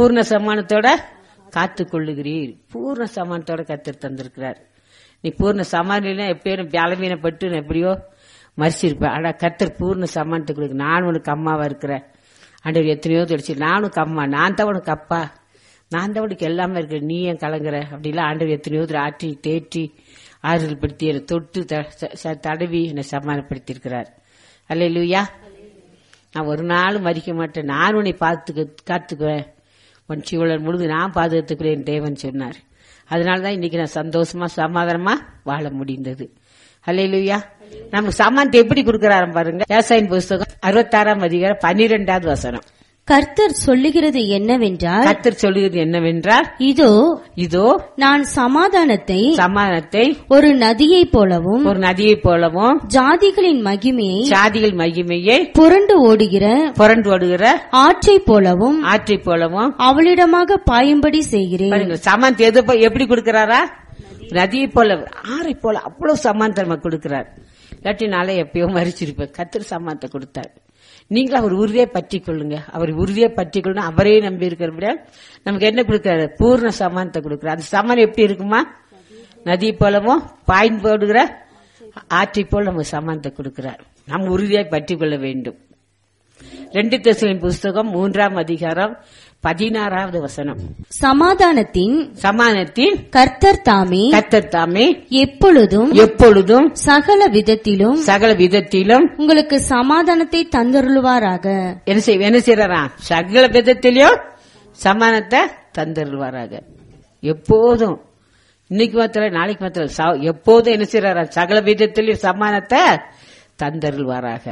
பூர்ண சமானத்தோட காத்து கொள்ளுகிறீர் பூர்ண சமானத்தோட கத்தர் தந்திருக்கிறார் நீ பூர்ண சமானில எப்பயும் பலவீனப்பட்டு நான் எப்படியோ மறிச்சிருப்பேன் ஆனா கத்தர் பூர்ண சமானத்தை கொடுக்கு நான் உனக்கு அம்மாவா இருக்கிறேன் ஆண்டவர் எத்தனையோ தொடிச்சு நான் உனக்கு அம்மா நான் தான் உனக்கு அப்பா நான் தான் உனக்கு எல்லாமே இருக்கிறேன் நீ ஏன் கலங்குற அப்படிலாம் ஆண்டவர் எத்தனையோ தடவை ஆற்றி தேற்றி ஆறுதல் படுத்தி என்னை தொட்டு த- ச- ச- தடவி என்னை சமாதானப்படுத்தி இருக்கிறார் அல்ல நான் ஒரு நாளும் மறிக்க மாட்டேன் நான் உன்னை பார்த்துக்க காத்துக்குவேன் உன் சீவலர் முழுது நான் பாதுகாத்துக்கிறேன் தேவன் சொன்னார் அதனால தான் இன்னைக்கு நான் சந்தோஷமா சமாதானமா வாழ முடிந்தது அல்லையா நமக்கு சமானத்தை எப்படி கொடுக்கறாரு பாருங்க விவசாயின் புஸ்தகம் அறுபத்தாறாம் அதிகாரம் பன்னிரெண்டாவது வசனம் கர்த்தர் சொல்லுகிறது என்னவென்றால் கத்தர் சொல்லுகிறது என்னவென்றால் இதோ இதோ நான் சமாதானத்தை சமாதானத்தை ஒரு நதியைப் போலவும் ஒரு நதியைப் போலவும் ஜாதிகளின் மகிமையை சாதிகள் மகிமையை புரண்டு ஓடுகிற புரண்டு ஓடுகிற ஆற்றைப் போலவும் ஆற்றைப் போலவும் அவளிடமாக பாயும்படி செய்கிறேன் பாருங்க சமாந்த் எது போ- எப்படி கொடுக்கறாரா நதியை போல ஆறை போல அவ்வளவு சமாந்தரமா கொடுக்கிறார் இல்லாட்டி நாளே எப்பயோ மறிச்சிருப்பேன் கத்திர சமானத்தை கொடுத்தார் நீங்களும் அவர் உறுதியை பற்றி கொள்ளுங்க அவர் உறுதியை பற்றி கொள்ளணும் அவரே நம்பி இருக்கிறபடியா நமக்கு என்ன கொடுக்கிறாரு பூர்ண சமானத்தை கொடுக்கிறார் அந்த சமானம் எப்படி இருக்குமா நதி போலவும் பாய்ந்து போடுகிற ஆற்றை போல் நமக்கு சமானத்தை கொடுக்கிறார் நாம் உறுதியாய் பற்றி கொள்ள வேண்டும் ரெண்டு தெசலின் புஸ்தகம் மூன்றாம் அதிகாரம் பதினாறாவது வசனம் சமாதானத்தின் சமானத்தின் கர்த்தர் தாமே கத்தர் தாமே எப்பொழுதும் எப்பொழுதும் சகல விதத்திலும் சகல விதத்திலும் உங்களுக்கு சமாதானத்தை தந்தருளுவாராக என்ன செய் என்ன செய்யறா சகல விதத்திலும் சமானத்தை தந்தருள்வாராக எப்போதும் இன்னைக்கு மாத்திரம் நாளைக்கு மாத்திரம் ச- எப்போதும் என்ன செய்யறாரா சகல விதத்திலும் சமானத்தை தந்தருள்வாராக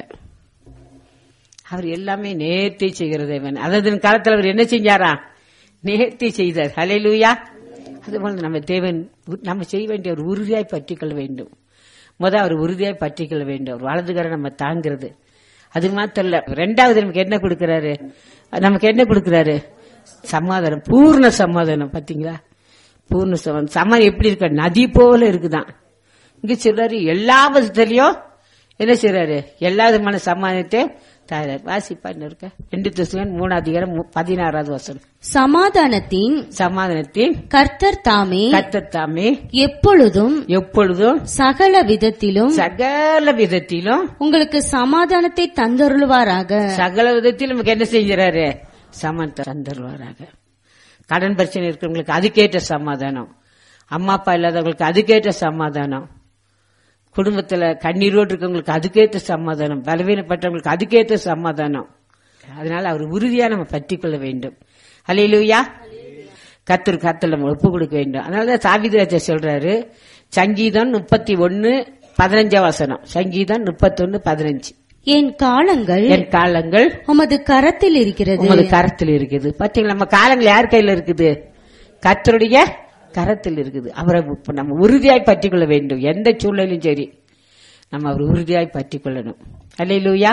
அவர் எல்லாமே நேர்த்தி செய்கிற தேவன் அதாவது காலத்தில் அவர் என்ன செஞ்சாரா நேர்த்தி செய்தார் ஹalleluya அதுபோல நம்ம தேவன் உ- நம்ம செய்ய வேண்டிய ஒரு உறுதியாய் பற்றிக்கொள்ள வேண்டும் முத அவர் உறுதியாய் பற்றிக்கொள்ள வேண்டும் அவர் வலதுகரை நம்ம தாங்கிறது அது மாத்திரம் இல்ல ரெண்டாவது நமக்கு என்ன கொடுக்கிறாரு நமக்கு என்ன கொடுக்கிறாரு சமாதானம் பூர்ண சமாதானம் பாத்தீங்களா பூர்ண சமாதானம் சமாதானம் எப்படி இருக்க நதி போல இருக்குதான் இங்க சொல்றாரு எல்லா விதத்திலையும் என்ன செய்யறாரு எல்லா விதமான சமாதானத்தை தாரார் வாசிப்பா இருக்க ரெண்டு திசுவன் மூணாவது அதிகாரம் மு- பதினாறாவது வசனம் சமாதானத்தின் சமாதானத்தின் கர்த்தர் தாமே கத்தத்தாமே எப்பொழுதும் எப்பொழுதும் சகல விதத்திலும் சகல விதத்திலும் உங்களுக்கு சமாதானத்தை தந்தருளுவாராக சகல விதத்திலும் நமக்கு என்ன செஞ்சாரு சமானத்தை தந்துருவாராக கடன் பிரச்சனை இருக்கிறவங்களுக்கு அதுக்கேற்ற சமாதானம் அம்மா அப்பா இல்லாதவங்களுக்கு அதுக்கேற்ற சமாதானம் குடும்பத்துல கண்ணீரோடு இருக்கவங்களுக்கு அதுக்கேற்ற சமாதானம் பலவீனப்பட்டவங்களுக்கு அதுக்கேற்ற சமாதானம் அதனால அவர் உறுதியா நம்ம பற்றி கொள்ள வேண்டும் அலையிலுயா கத்தர் கத்தல் நம்ம ஒப்பு கொடுக்க வேண்டும் அதனாலதான் சாவிதிராஜா சொல்றாரு சங்கீதம் முப்பத்தி ஒன்னு பதினஞ்சாம் வசனம் சங்கீதம் முப்பத்தி பதினஞ்சு என் காலங்கள் என் காலங்கள் உமது கரத்தில் இருக்கிறது உமது கரத்தில் இருக்குது பாத்தீங்களா நம்ம காலங்கள் யார் கையில இருக்குது கர்த்தருடைய கரத்தில் இருக்குது அவரை இப்ப நம்ம உறுதியாய் பற்றிக் கொள்ள வேண்டும் எந்த சூழ்நிலையும் சரி நம்ம அவர் உறுதியாய் பற்றிக் கொள்ளணும் அல்லையிலூயா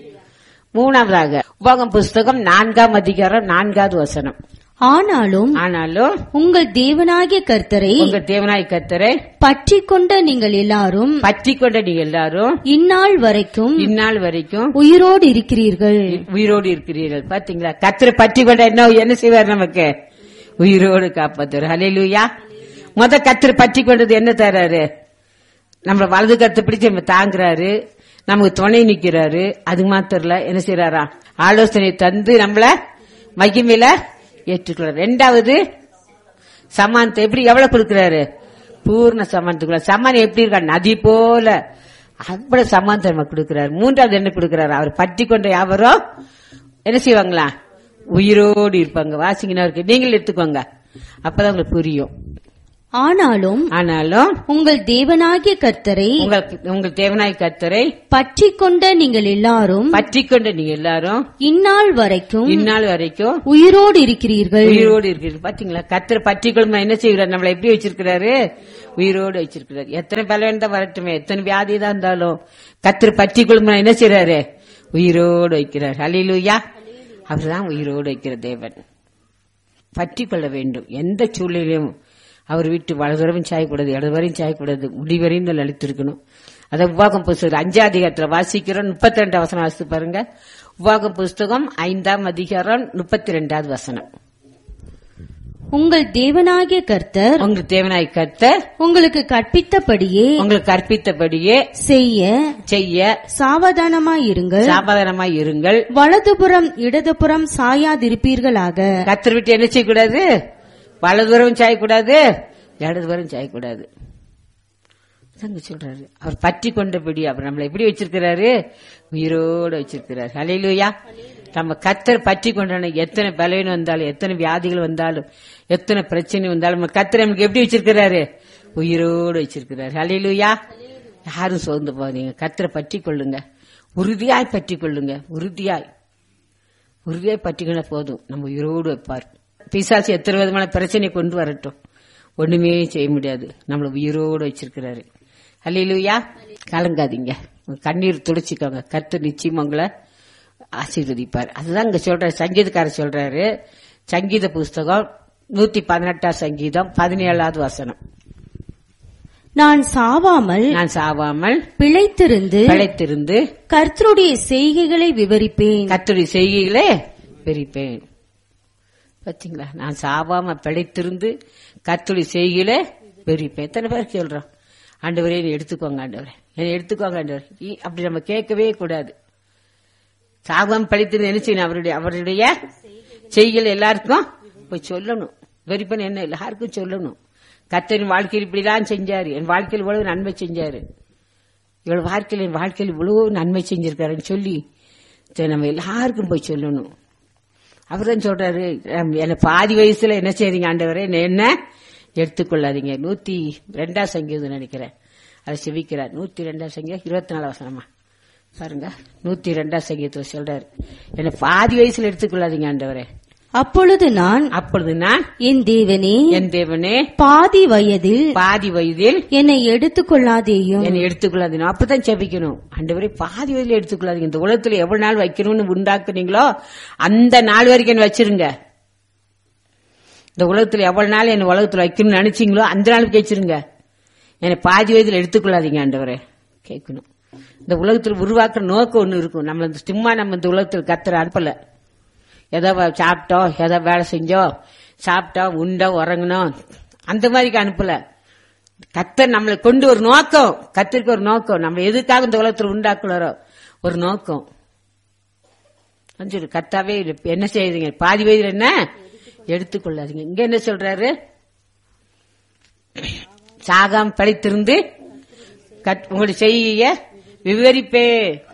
மூணாவதாக உபகம் புஸ்தகம் நான்காம் அதிகாரம் நான்காவது வசனம் ஆனாலும் ஆனாலும் உங்கள் தேவனாகிய கர்த்தரை உங்க தேவனாய் கர்த்தரை பற்றிக் கொண்ட நீங்கள் எல்லாரும் பற்றி கொண்ட நீங்க எல்லாரும் இந்நாள் வரைக்கும் இந்நாள் வரைக்கும் உயிரோடு இருக்கிறீர்கள் உயிரோடு இருக்கிறீர்கள் பாத்தீங்களா கத்திர பற்றி கொண்ட என்ன என்ன செய்வார் நமக்கு உயிரோடு காப்பாத்துவார் ஹalleluya முத கத்திர பற்றி கொண்டது என்ன தராரு நம்மள வலது கருத்தை பிடிச்சு நம்ம தாங்குறாரு நமக்கு துணை நிக்கிறாரு அது மாத்திரம் இல்ல என்ன செய்யறாரா ஆலோசனை தந்து நம்மள மகிமையில ஏற்றுக்கிறார் ரெண்டாவது சமானத்தை எப்படி எவ்வளவு கொடுக்கிறாரு பூர்ண சமானத்துக்குள்ள சமானம் எப்படி இருக்கா நதி போல அவ்வளவு சமானத்தை நம்ம கொடுக்கிறாரு மூன்றாவது என்ன கொடுக்கிறாரு அவர் பற்றி கொண்ட யாவரும் என்ன செய்வாங்களா உயிரோடு இருப்பாங்க வாசிங்கன்னா இருக்கு நீங்கள் எடுத்துக்கோங்க அப்பதான் உங்களுக்கு புரியும் ஆனாலும் ஆனாலும் உங்கள் தேவனாகிய கர்த்தரை உங்களுக்கு உங்கள் தேவனாய் கர்த்தரை பற்றிக் கொண்ட நீங்கள் எல்லாரும் பற்றி கொண்ட நீங்க எல்லாரும் இந்நாள் வரைக்கும் இந்நாள் வரைக்கும் உயிரோடு இருக்கிறீர்கள் உயிரோடு இருக்கிறது பாத்தீங்களா கத்திர பற்றி கொள்மா என்ன செய்கிறார் நம்மளை எப்படி வச்சிருக்கிறாரு உயிரோடு வச்சிருக்கிறார் எத்தனை பலன் தான் வரட்டுமே எத்தனை வியாதி தான் இருந்தாலும் கத்திர பற்றி கொள்மா என்ன செய்யறாரு உயிரோடு வைக்கிறார் அலிலுயா அவர்தான் உயிரோடு வைக்கிற தேவன் பற்றி கொள்ள வேண்டும் எந்த சூழ்நிலையும் அவர் வீட்டு வலதுவரையும் சாயக்கூடாது இடதுவரையும் சாயக்கூடாது முடிவரையும் தான் அழித்திருக்கணும் அதை உபாகம் புஸ்தகம் அஞ்சாம் அதிகாரத்தில் வாசிக்கிறோம் முப்பத்தி ரெண்டாம் வசனம் வாசித்து பாருங்க உபாகம் புஸ்தகம் ஐந்தாம் அதிகாரம் முப்பத்தி ரெண்டாவது வசனம் உங்கள் தேவனாகிய கர்த்தர் உங்களுக்கு தேவனாய் கர்த்தர் உங்களுக்கு கற்பித்தபடியே உங்களுக்கு கற்பித்தபடியே செய்ய செய்ய சாவதானமாயிருங்கள் சாபாதனமாய் இருங்கள் வலதுபுறம் இடதுபுறம் சாயாதிருப்பீர்களாக கத்தர் விட்டு என்ன செய்யக்கூடாது வலதுபுறம் சாயக்கூடாது இடதுபுறம் சாயக்கூடாது அங்க சொல்றாரு அவர் பற்றி கொண்டபடி அவர் நம்மளை எப்படி வச்சிருக்கிறாரு உயிரோட வச்சிருக்கிறாரு ஹalleluya நம்ம கத்தர் பற்றி கொண்டான எத்தனை பலவீனம் வந்தாலும் எத்தனை வியாதிகள் வந்தாலும் எத்தனை பிரச்சனை வந்தாலும் நம்ம கத்தர் நமக்கு எப்படி வச்சிருக்கிறாரு உயிரோடு வச்சிருக்கிறாரு ஹalleluya யாரும் சோர்ந்து போகாதீங்க கத்தரை பற்றி கொள்ளுங்க உறுதியாய் பற்றி கொள்ளுங்க உறுதியாய் உறுதியாய் பற்றிக்கொள்ள போதும் நம்ம உயிரோடு வைப்பார் பிசாசு எத்தனை விதமான பிரச்சனை கொண்டு வரட்டும் ஒண்ணுமே செய்ய முடியாது நம்மள உயிரோடு வச்சிருக்கிறாரு அல்லையிலுயா கலங்காதீங்க உங்க கண்ணீர் துடைச்சிக்கோங்க கர்த்தர் நிச்சயம் உங்களை ஆசீர்வதிப்பார் அதுதான் இங்க சொல்றாரு சங்கீதக்காரர் சொல்றாரு சங்கீத புஸ்தகம் நூத்தி பதினெட்டாம் சங்கீதம் பதினேழாவது வசனம் நான் சாவாமல் நான் சாவாமல் பிழைத்திருந்து பிழைத்திருந்து கர்த்தருடைய செய்கைகளை விவரிப்பேன் கர்த்தருடைய செய்கைகளே பிரிப்பேன் பாத்தீங்களா நான் சாவாம பிழைத்திருந்து கர்த்தருடைய செய்கையிலே பிரிப்பேன் எத்தனை பேர் சொல்றோம் ஆண்டவரே என்னை எடுத்துக்கோங்க ஆண்டவரே என்னை எடுத்துக்கோங்க ஆண்டவர் அப்படி நம்ம கேட்கவே கூடாது சாவாம பிழைத்திருந்து என்ன செய்யணும் அவருடைய அவருடைய செய்கைகள் எல்லாருக்கும் போய் சொல்லணும் வெறிப்பன் என்ன எல்லாருக்கும் சொல்லணும் கர்த்தரின் வாழ்க்கையில் இப்படிலாம் செஞ்சாரு என் வாழ்க்கையில் இவ்வளவு நன்மை செஞ்சாரு இவ்வளவு வாழ்க்கையில் என் வாழ்க்கையில் இவ்வளவு நன்மை செஞ்சிருக்காருன்னு சொல்லி சரி, நம்ம எல்லாருக்கும் போய் சொல்லணும் அவர் தான் சொல்றாரு "அம், என்ன பாதி வயசுல என்ன செய்றீங்க ஆண்டவரே என்னை என்ன எடுத்துக்கொள்ளாதீங்க நூத்தி ரெண்டாம் சங்கீதம் நினைக்கிறேன் அதை செவிக்கிறார் நூத்தி ரெண்டாம் சங்கீதம் இருபத்தி நாலு வசனமா பாருங்க நூத்தி ரெண்டாம் சங்கீதத்தை சொல்றாரு என்ன பாதி வயசுல எடுத்துக்கொள்ளாதீங்க ஆண்டவரே அப்பொழுது நான் அப்பொழுது நான் என் தேவனே என் தேவனே பாதி வயதில் பாதி வயதில் என்னை எடுத்துக்கொள்ளாதேயும் என்னை எடுத்துக்கொள்ளாதீங்க அப்பதான் செபிக்கணும் ஆண்டவரே பாதி வயதில் எடுத்துக்கொள்ளாதீங்க இந்த உலகத்துல எவ்வளவு நாள் வைக்கணும்னு உண்டாக்குனீங்களோ அந்த நாள் வரைக்கும் என்ன வச்சிருங்க இந்த உலகத்துல எவ்வளவு நாள் என்ன உலகத்துல வைக்கணும்னு நினைச்சீங்களோ அந்த நாளுக்கு வச்சிருங்க என்னை பாதி வயதில் எடுத்துக்கொள்ளாதீங்க ஆண்டவரே கேட்கணும் இந்த உலகத்துல உருவாக்குற நோக்கம் ஒண்ணு இருக்கும் நம்ம இந்த சும்மா நம்ம இந்த உலகத்துல கத்துற அனுப்பல ஏதோ வ- சாப்பிட்டோம் ஏதோ வேலை செஞ்சோம் சாப்பிட்டோம் உண்டோம் உறங்கணும் அந்த மாதிரிக்கு அனுப்பல கத்தர் நம்மளை கொண்டு ஒரு நோக்கம் கத்திற்கு ஒரு நோக்கம் நம்ம எதுக்காக இந்த உலகத்தில் உண்டாக்குறாரோ ஒரு நோக்கம் சொல்லு கத்தாவே இது என்ன செய்யுறீங்க பாதி வயதில் என்ன எடுத்துக்கொள்ளாதீங்க இங்க என்ன சொல்றாரு சாகாம படைத்திருந்து கத்- உங்களுடைய செய்ய விவரிப்பே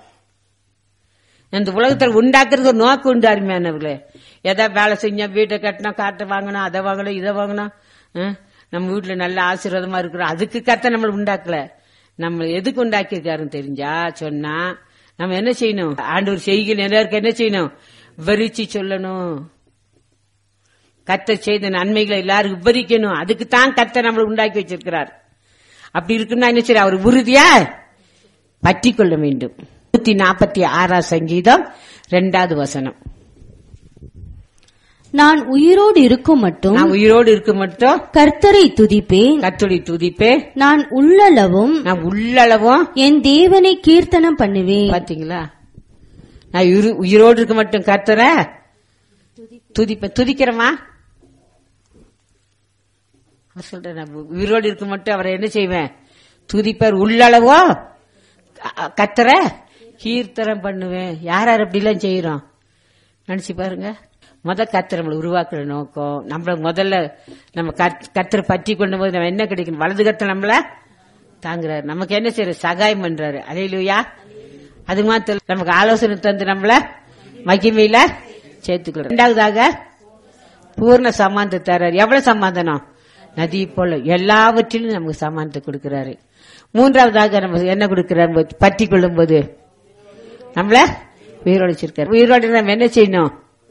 இந்த உலகத்தில் உண்டாக்குறது ஒரு நோக்கம் உண்டு அருமையானவர்களே எதா வேலை செஞ்சோம் வீட்டை கட்டினோம் காட்டை வாங்கணும் அதை வாங்கணும் இதை வாங்கணும் ஆ? நம்ம வீட்டுல நல்ல ஆசீர்வாதமா இருக்கிறோம் அதுக்கு கத்த நம்மள உண்டாக்கல நம்ம எதுக்கு உண்டாக்கியிருக்காருன்னு தெரிஞ்சா சொன்னா நம்ம என்ன செய்யணும் ஆண்டவர் செய்கிற எல்லாருக்கும் என்ன செய்யணும் விவரிச்சு சொல்லணும் கத்த செய்த நன்மைகளை எல்லாரும் விவரிக்கணும் அதுக்கு தான் கத்த நம்மளை உண்டாக்கி வச்சிருக்கிறார் அப்படி இருக்குன்னா என்ன செய்ய அவர் உறுதியா பற்றி கொள்ள வேண்டும் நூத்தி நாற்பத்தி ஆறாம் சங்கீதம் இரண்டாவது வசனம் நான் உயிரோடு இருக்கும் மட்டும் நான் உயிரோடு இருக்க மட்டும் கர்த்தரை துதிப்பேன் கத்துடி துதிப்பே நான் உள்ளளவும் நான் உள்ளளவும் என் தேவனை கீர்த்தனம் பண்ணுவேன் பாத்தீங்களா நான் உயிரு- உயிரோடு இருக்க மட்டும் கர்த்தர துதிப்பேன் துதிக்கிறமா அவர் சொல்றேன் நான் உயிரோடு இருக்க மட்டும் அவரை என்ன செய்வேன் துதிப்பார் உள்ளளவோ க- கர்த்தர கீர்த்தனம் பண்ணுவேன் யார் யார் அப்படிலாம் செய்யறோம் நினைச்சு பாருங்க முத கர்த்தர் நம்மளை உருவாக்குற நோக்கம் நம்மள முதல்ல நம்ம கர்த்- கர்த்தரை பற்றி கொண்டு போது நம்ம என்ன கிடைக்கும் வலது கர்த்தர் நம்மள தாங்குறாரு நமக்கு என்ன செய்யற சகாயம் பண்றாரு அலையிலுயா அது மாத்திரம் நமக்கு ஆலோசனை தந்து நம்மள மகிமையில சேர்த்துக்கிறோம் இரண்டாவதாக பூர்ண சமாந்தம் தர்றாரு எவ்வளவு சமாதானம் நதி போல எல்லாவற்றிலும் நமக்கு சமானத்தை கொடுக்கிறாரு மூன்றாவதாக நம்ம என்ன கொடுக்கிறாரு பற்றி கொள்ளும் போது நம்மள உயிரோடு வச்சிருக்காரு உயிரோடு இருந்தா நம்ம என்ன செய்யணும்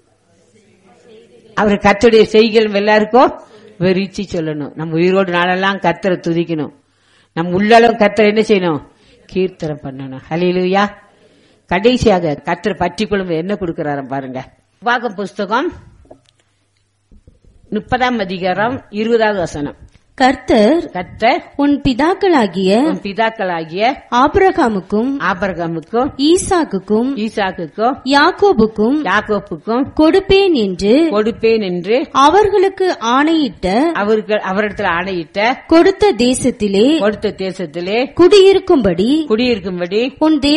அவர் கத்துடைய செய்கள் எல்லாருக்கும் வெறிச்சு சொல்லணும் நம்ம உயிரோடு நாளெல்லாம் கத்தரை துதிக்கணும் நம்ம உள்ளளவும் கத்தரை என்ன செய்யணும் கீர்த்தனம் பண்ணணும் ஹலிலுயா கடைசியாக கத்தரை பற்றி கொள்ளும் என்ன கொடுக்கிறாரு பாருங்க உபாகம் புஸ்தகம் முப்பதாம் அதிகாரம் இருபதாவது வசனம் கர்த்தர் கர்த்தர் உன் பிதாக்களாகிய உன் பிதாக்களாகிய ஆபிரகாமுக்கும் ஆபரகமுக்கும் ஈசாக்குக்கும் ஈசாக்குக்கும் யாக்கோபுக்கும் யாக்கோப்புக்கும் கொடுப்பேன் என்று கொடுப்பேன் என்று அவர்களுக்கு ஆணையிட்ட அவருக்கு அவரிடத்தில் ஆணையிட்ட கொடுத்த தேசத்திலே கொடுத்த தேசத்திலே குடியிருக்கும்படி குடியிருக்கும்படி உன்